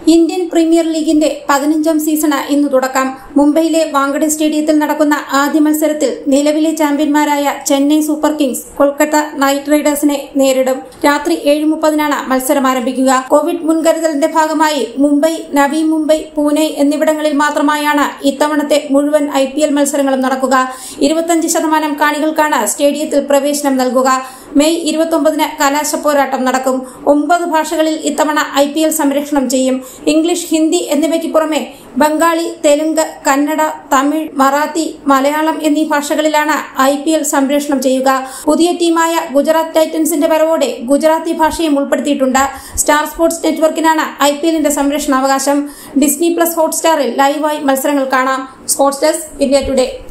Indian premier ലീഗിന്റെ പതിനഞ്ചാം season ഇന്ന് തുടക്കം മുംബൈയിലെ വാങ്കഡെ സ്റ്റേഡിയത്തിൽ നടക്കുന്ന ആദ്യ മത്സരത്തിൽ നിലവിലെ ചാമ്പ്യന്മാരായ Chennai super kings Kolkata knight റൈഡേഴ്സിനെ നേരിടും രാത്രി ഏഴ് മുപ്പതിനാണ് മത്സരം ആരംഭിക്കുക കോവിഡ് മുൻകരുതലിന്റെ ഭാഗമായി മുംബൈ നവി മുംബൈ പൂനെ എന്നിവിടങ്ങളിൽ മാത്രമായാണ് ഇത്തവണത്തെ മുഴുവൻ ഐ പി എൽ മത്സരങ്ങളും നടക്കുക ഇരുപത്തഞ്ച് ശതമാനം കാണികൾക്കാണ് സ്റ്റേഡിയത്തിൽ പ്രവേശനം നൽകുക മെയ് ഇരുപത്തൊമ്പതിന് കലാശ പോരാട്ടം നടക്കും ഒമ്പത് ഭാഷകളിൽ ഇത്തവണ ഐ പി എൽ സംരക്ഷണം ചെയ്യും ഇംഗ്ലീഷ് ഹിന്ദി എന്നിവയ്ക്ക് പുറമെ ബംഗാളി തെലുങ്ക് കന്നഡ തമിഴ് മറാത്തി മലയാളം എന്നീ ഭാഷകളിലാണ് ഐ പി എൽ സംപ്രേഷണം ചെയ്യുക പുതിയ ടീമായ ഗുജറാത്ത് ടൈറ്റൻസിന്റെ വരവോടെ ഗുജറാത്തി ഭാഷയും ഉൾപ്പെടുത്തിയിട്ടുണ്ട് സ്റ്റാർ സ്പോർട്സ് നെറ്റ്വർക്കിനാണ് ഐ പി എല്ലിന്റെ സംരക്ഷണാവകാശം ഡിസ്നി പ്ലസ് ഹോട്ട്സ്റ്റാറിൽ ലൈവായി മത്സരങ്ങൾ കാണാം സ്പോർട്സ് ഡെസ്ക് ഇന്ത്യ ടുഡേ